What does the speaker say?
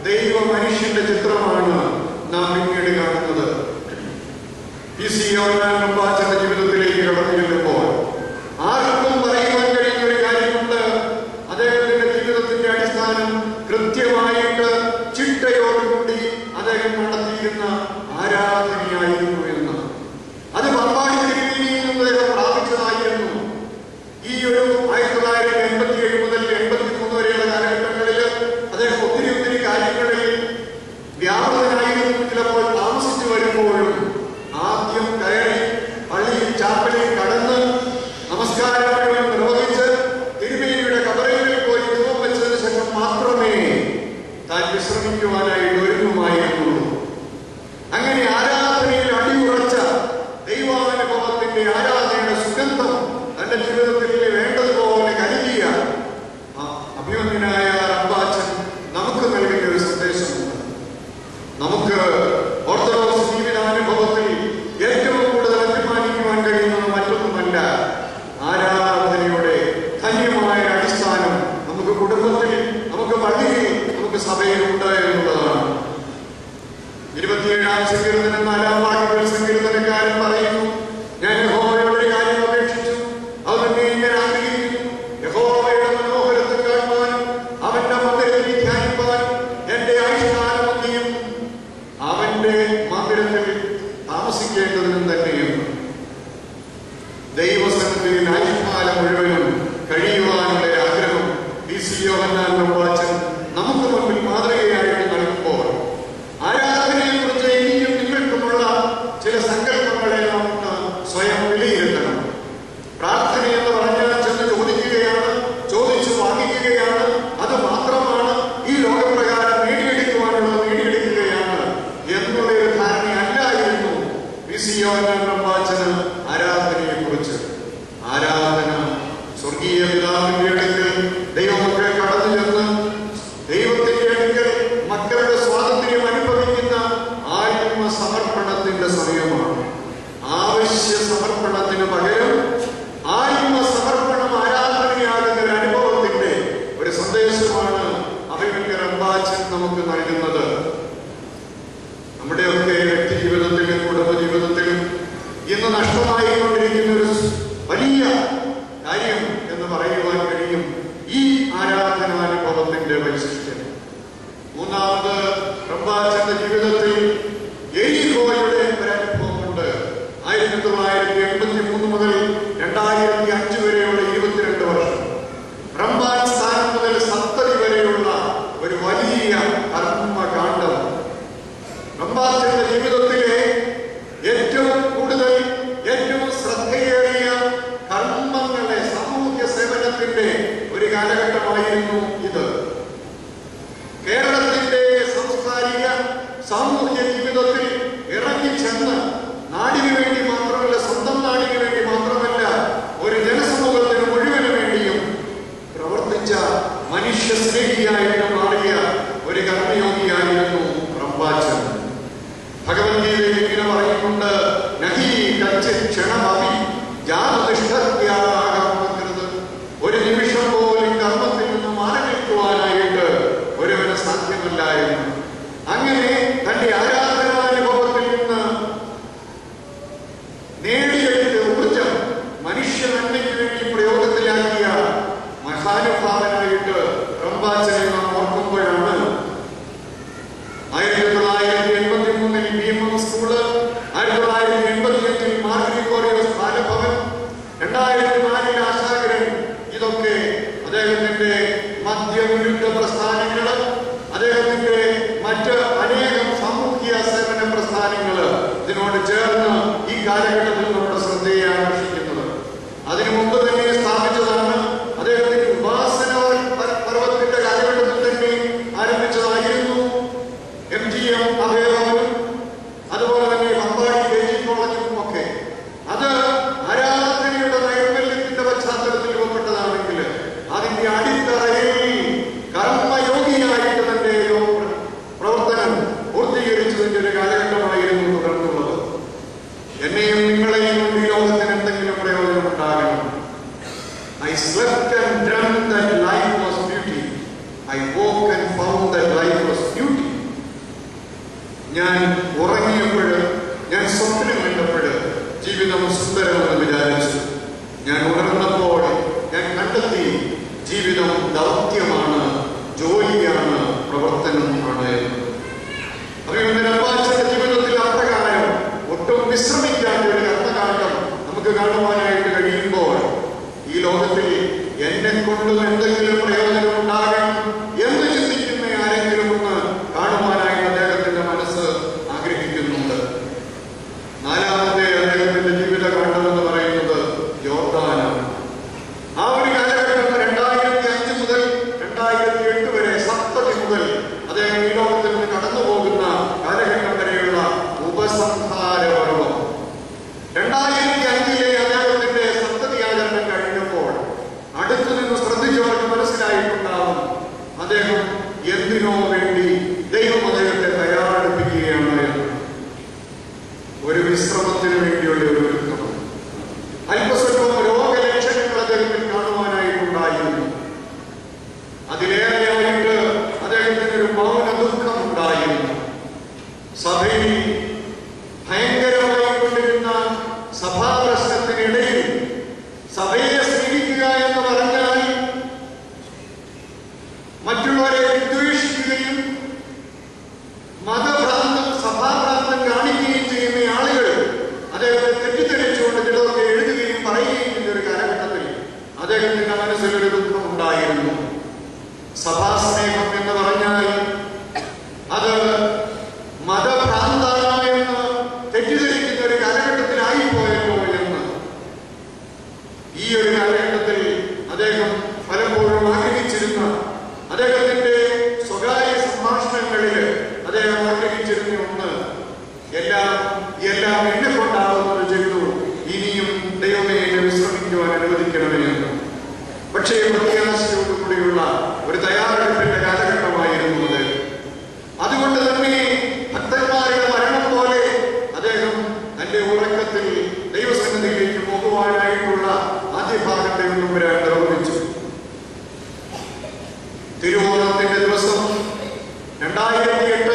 ദൈവ മനുഷ്യന്റെ ചിത്രമാണ് നാം പിന്നീട് കാണുന്നത് പി സി യോനാനമ്പാച്ചന്റെ ജീവിതത്തിലേക്ക് കടന്നു ചെല്ലുമ്പോൾ ആർക്കും പറയുവാൻ കഴിയുന്ന ഒരു കാര്യമുണ്ട് അദ്ദേഹത്തിന്റെ ജീവിതത്തിന്റെ അടിസ്ഥാനം കൃത്യമായിട്ട് ചിട്ടയോടുകൂടി അദ്ദേഹം നടത്തിയിരുന്ന ആരാധനയായിരുന്നു എന്ന് അത് പമ്പാടി തിരുവേദിയിൽ നിന്ന് അദ്ദേഹം പ്രാപിച്ചതായിരുന്നു ഈ ഒരു ആയിരത്തി തൊള്ളായിരത്തി എൺപത്തി ഏഴ് മുതൽ എൺപത്തി മൂന്ന് വരെയുള്ള കാലഘട്ടങ്ങളിൽ അദ്ദേഹം ഒത്തിരി ഒത്തിരി കാര്യങ്ങളിൽ വ്യാപൃതനായിരുന്നു ചിലപ്പോൾ താമസിച്ചു വരുമ്പോഴും ആദ്യം കയറി പള്ളിയിൽ ചാപ്പലിൽ കടന്ന് നമസ്കാരം മുഴുവൻ നിർവഹിച്ച് തിരുമേനിയുടെ കബറയിൽ പോയി ധൂപം വെച്ചതിന് ശേഷം മാത്രമേ താൻ വിശ്രമിക്കുവാനായിട്ട് ഒരുങ്ങുമായിരുന്നുള്ളൂ അങ്ങനെ ആരാധനയിൽ അടിയുറച്ച ദൈവാനുഭവത്തിന്റെ ആരാധനയുടെ സുഗന്ധം തന്റെ ജീവിതത്തിൽ വേണ്ടതുപോലെ കരുതിയ ആ അഭിമന്യനായ റബ്ബാച്ചൻ നമുക്ക് നൽകുന്ന ഒരു സന്ദേശമുണ്ട് നമുക്ക് ഓർത്തഡോക്സ് ജീവിതാനുഭവത്തിൽ ഏറ്റവും കൂടുതൽ അഭിമാനിക്കുവാൻ കഴിയുന്നത് മറ്റൊന്നുമല്ല ആരാധനയുടെ ധന്യമായ ഒരു അടിസ്ഥാനം നമുക്ക് കുടുംബത്തിൽ നമുക്ക് പള്ളിയിൽ നമുക്ക് സഭയിലുണ്ട് എന്നുള്ളതാണ് ഇരുപത്തിയേഴാം സങ്കീർത്തനം നാലാം വാക്യത്തിൽ സങ്കീർത്തനക്കാരൻ പറയുന്നു ഞാൻ യഹോവയോട് ഒരു കാര്യം അപേക്ഷിച്ചു അത് തന്നെ ഞാൻ ആഗ്രഹിക്കുന്നു യഹോവയുടെ മനോഹരത്തിൽ കാണുവാനും അവന്റെ മന്ദിരത്തിൽ ധ്യാനിപ്പാനും എന്റെ ആയുഷ്കാലമൊക്കെയും അവന്റെ മന്ദിരത്തിൽ താമസിക്കേണ്ടതിനും തന്നെയും ദൈവസന്നിധിയിൽ ആയുഷ്കാലം മുഴുവനും കഴിയുവാനുള്ള ഒരു ആഗ്രഹം പി സി യോഹന്നാൻ പ്രവാചൻ നമുക്ക് മുൻപിൽ മാതൃകയായിട്ട് നൽകുമ്പോൾ ആരാധനയെ കുറിച്ച് എനിക്കും നിങ്ങൾക്കുമുള്ള ചില സങ്കല്പങ്ങളെ നമുക്ക് സ്വയം വിലയിരുത്തണം പ്രാർത്ഥന എന്ന് പറഞ്ഞാൽ ചെന്ന് ചോദിക്കുകയാണ് ചോദിച്ചു വാങ്ങിക്കുകയാണ് അത് മാത്രമാണ് ഈ ലോകപ്രകാരം നേടിയെടുക്കുവാനുള്ളത് നേടിയെടുക്കുകയാണ് എന്നുള്ള ഒരു ധാരണയല്ലായിരുന്നു പി സി യോഹന്നാൻ ആരാധനയെ കുറിച്ച് ആരാധന സ്വർഗീയ പിതാവിന്റെ അടുക്കൽ ദൈവമക്കൾ കടന്നു ചെന്ന് ദൈവത്തിന്റെ അടുക്കൽ മക്കളുടെ സ്വാതന്ത്ര്യം അനുഭവിക്കുന്ന ആത്മ സമർപ്പണത്തിന്റെ സമയമാണ് ആവശ്യ സമർപ്പണത്തിന് പകരം ആത്മ സമർപ്പണം ആരാധനയാകുന്ന ഒരു അനുഭവത്തിന്റെ ഒരു സന്ദേശമാണ് അഭിമന്യ റംബാച്ചൻ നമുക്ക് നൽകുന്നത് നമ്മുടെയൊക്കെ വ്യക്തി ജീവിതത്തിലും കുടുംബ ജീവിതത്തിലും ഇന്ന് നഷ്ടമായിക്കൊണ്ടിരിക്കുന്ന ഒരു വലിയ കാര്യം എന്ന് പറയുവാൻ കഴിയും ഈ ആരാധനാനുഭവത്തിന്റെ വൈശിഷ്ട്യം മൂന്നാമത് റംബാച്ചന്റെ ജീവിതത്തിൽ എരിഹോയുടെ ഒരു അനുഭവമുണ്ട് ആയിരത്തി തൊള്ളായിരത്തി എൺപത്തി മൂന്ന് മുതൽ രണ്ടായിരത്തി അഞ്ച് വരെയുള്ള ഇരുപത്തിരണ്ട് വർഷം റംബാൻ സ്ഥാനം മുതൽ സപ്തതി വരെയുള്ള ഒരു വലിയ കർമ്മകാണ്ഡം റംബാച്ചന്റെ ജീവിതത്തിലെ ഏറ്റവും കൂടുതൽ ഏറ്റവും ശ്രദ്ധയേറിയ കർമ്മങ്ങളെ സാമൂഹ്യ സേവനത്തിന്റെ ഒരു കാലഘട്ടമായിരുന്നു ഇത് കേരളത്തിന്റെ സാംസ്കാരിക സാമൂഹ്യ ജീവിതത്തിൽ ഇറങ്ങിച്ചെന്ന് നാടിനു വേണ്ടി മാത്രമല്ല സ്വന്തം നാടിനു വേണ്ടി മാത്രമല്ല ഒരു ജനസമൂഹത്തിന് മുഴുവന് വേണ്ടിയും പ്രവർത്തിച്ച മനുഷ്യ സ്നേഹിയായിട്ട് മാറിയ ഒരു കർമ്മയോഗിയായിരുന്നു റംബാച്ചൻ ഭഗവത്ഗീതയിൽ ഇങ്ങനെ പറയുന്നുണ്ട് നഹി കച്ചിത് ക്ഷണമപി ജാതനിഷ്ഠത്യാകരുത് ഒരു നിമിഷം പോലും കർമ്മത്തിൽ നിന്ന് മാറി നിൽക്കുവാനായിട്ട് ഒരുവന് സാധ്യമല്ല എന്ന് അങ്ങനെ തന്റെ ആരാധനാനുഭവത്തിൽ നിന്ന് നേടിയെടുത്ത ഊർജം മനുഷ്യ നന്മയ്ക്ക് വേണ്ടി പ്രയോഗത്തിലാക്കിയ മഹാനുഭാവനായിട്ട് റംബാച്ചനെ നാം ഓർക്കുമ്പോഴാണ് ആയിരത്തി തൊള്ളായിരത്തി എൺപത്തി മൂന്നിൽ ബി എം എം സ്കൂള് ആയിരത്തി തൊള്ളായിരത്തി എൺപത്തി അഞ്ചിൽ മാർഗ്രിഗോറിയോസ് ബാലഭവൻ രണ്ടായിരത്തി നാലിൽ ആശാകരൻ ഇതൊക്കെ അദ്ദേഹത്തിന്റെ മദ്യവിരുദ്ധ പ്രസ്ഥാനങ്ങള് അദ്ദേഹത്തിന്റെ മറ്റ് അനേകം സാമൂഹ്യ സേവന പ്രസ്ഥാനങ്ങള് ഇതിനോട് ചേർന്ന് ഈ കാലഘട്ടത്തിൽ നമ്മുടെ ശ്രദ്ധയെ ആകർഷിക്കുന്നത് അതിനു മുമ്പ് തന്നെ സ്ഥാപിച്ചതാണ് അദ്ദേഹത്തിന്റെ ഉപാസന പർ- പർവ്വത്തിന്റെ കാലഘട്ടത്തിൽ തന്നെ ആരംഭിച്ചതായിരുന്നു എം ജി എം അഭയഭവനും അതുപോലെ തന്നെ പമ്പാടി ദേശീയ കോളേജും ഒക്കെ അത് ആരാധനയുടെ നൈർമല്യത്തിന്റെ പശ്ചാത്തലത്തിൽ രൂപപ്പെട്ടതാണെങ്കിൽ അതിന്റെ അടിത്തറയിൽ കർമ്മയോഗിയായിട്ട് തന്നെ യോ- പ്രവർത്തനം പൂർത്തീകരിച്ചതിന്റെ ഒരു കാലഘട്ടമായിരുന്നു തുടർന്നുള്ളത് എന്നെയും നിങ്ങളെയും കൊണ്ട് ഈ ലോകത്തിന് എന്തെങ്കിലും പ്രയോജനം ഉണ്ടാകണം I slept and dreamt that life was beauty. I woke and found that life was beauty. ജീവിതം സുന്ദരമെന്ന് വിചാരിച്ചു ഞാൻ ഉണർന്നപ്പോൾ ഞാൻ കണ്ടെത്തി ജീവിതം ദൗത്യമാണ് ജോലിയാണ് പ്രവർത്തനമാണ് എന്ന് അഭിമന്യനപ്പാച്ചന്റെ ജീവിതത്തിൽ അപ്രകാരം ഒട്ടും വിശ്രമിക്കാത്ത ഒരു കർമ്മകാണ്ഡം നമുക്ക് കാണുവാനായിട്ട് കഴിയുമ്പോൾ ഈ ലോകത്തിൽ എന്നെ കൊണ്ട് എന്തെങ്കിലും പ്രയോജനം ഉണ്ടാകണം എന്ന് ചിന്തിക്കുന്ന ആരെങ്കിലും ഒന്ന് കാണുവാനായിട്ട് അദ്ദേഹത്തിന്റെ മനസ്സ് ആഗ്രഹിക്കുന്നുണ്ട് നാലാമത്തെ അദ്ദേഹത്തിന്റെ ജീവിതകാണ്ഡം എന്ന് പറയുന്നത് യോർദാനാണ് ആ ഒരു കാലഘട്ടം രണ്ടായിരത്തി അഞ്ച് മുതൽ രണ്ടായിരത്തി എട്ട് വരെ സപ്തതി മുതൽ അദ്ദേഹം ഈ ലോകത്തിൽ നിന്ന് കടന്നു പോകുന്ന കാലഘട്ടം വരെയുള്ള ഉപസംഹാര പർവം രണ്ടായിരത്തി അഞ്ചിലെ അദ്ദേഹത്തിന്റെ സപ്തതി ആചരണം കഴിഞ്ഞപ്പോൾ അടുത്തു നിന്ന് ശ്രദ്ധിച്ചവർക്ക് മനസ്സിലായിട്ടുണ്ടാവും അദ്ദേഹം എന്തിനോ വേണ്ടി ദൈവം അദ്ദേഹത്തെ തയ്യാറെടുപ്പിക്കുകയാണ് എന്ന് ഒരു വിശ്രമത്തിന് വേണ്ടിയുള്ള ഒരു ഒരുക്കം അല്പസ്വല്പം രോഗലക്ഷണങ്ങൾ അദ്ദേഹത്തിൽ കാണുവാനായിട്ടുണ്ടായിരുന്നു അതിലേറെയായിട്ട് അദ്ദേഹത്തിന് ഒരു മൗന ദുഃഖം ഉണ്ടായിരുന്നു സഭയിൽ ഭയങ്കരമായി കൊണ്ടിരുന്ന സഭാപ്രശ്നത്തിനിടയിൽ സഭയെ സ്നേഹിക്കുക എന്ന് പറഞ്ഞാൽ മറ്റുള്ളവരെ വിദ്വേഷിക്കുകയും മതഭ്രാന്തം സഭാഭ്രാന്തം കാണിക്കുകയും ചെയ്യുന്ന ആളുകൾ അദ്ദേഹത്തെ തെറ്റിദ്ധരിച്ചുകൊണ്ട് ചിലതൊക്കെ എഴുതുകയും പറയുകയും ചെയ്യുന്ന ഒരു കാലഘട്ടത്തിൽ അദ്ദേഹത്തിന്റെ മനസ്സിൽ ഒരു ദുഃഖം ഉണ്ടായിരുന്നു സഭാസ്നേഹം എന്ന് പറഞ്ഞാൽ അത് മതഭ്രാന്താണ് എന്ന് തെറ്റിദ്ധരിക്കുന്ന ഒരു കാലഘട്ടത്തിലായിപ്പോയല്ലോ എന്ന് ഈ ഒരു കാലഘട്ടത്തിൽ അദ്ദേഹം പലപ്പോഴും ആഗ്രഹിച്ചിരുന്ന അദ്ദേഹത്തിന്റെ സ്വകാര്യ സംഭാഷണങ്ങളിൽ അദ്ദേഹം ആഗ്രഹിച്ചിരുന്ന ഒന്ന് എല്ലാം എല്ലാം എന്നെ കൊണ്ടാവുന്നത് ചെയ്തു ഇനിയും ദൈവമേ എന്നെ വിശ്രമിക്കുവാൻ അനുവദിക്കണമേ എന്ന് പക്ഷേ പ്രത്യാശയോടുകൂടിയുള്ള ഒരു തയ്യാറെടുപ്പിന്റെ കാലഘട്ടമായിരുന്നു അത് അതുകൊണ്ട് തന്നെ ഭക്തന്മാരുടെ മരണം പോലെ അദ്ദേഹം തന്റെ ഉറക്കത്തിൽ ദൈവസന്നിധിയിലേക്ക് പോകുവാനായിട്ടുള്ള ആദ്യ ഭാഗത്തെ മുമ്പരാൻ നിർവഹിച്ചു തിരുവോണത്തിന്റെ ദിവസം രണ്ടായിരത്തി എട്ട്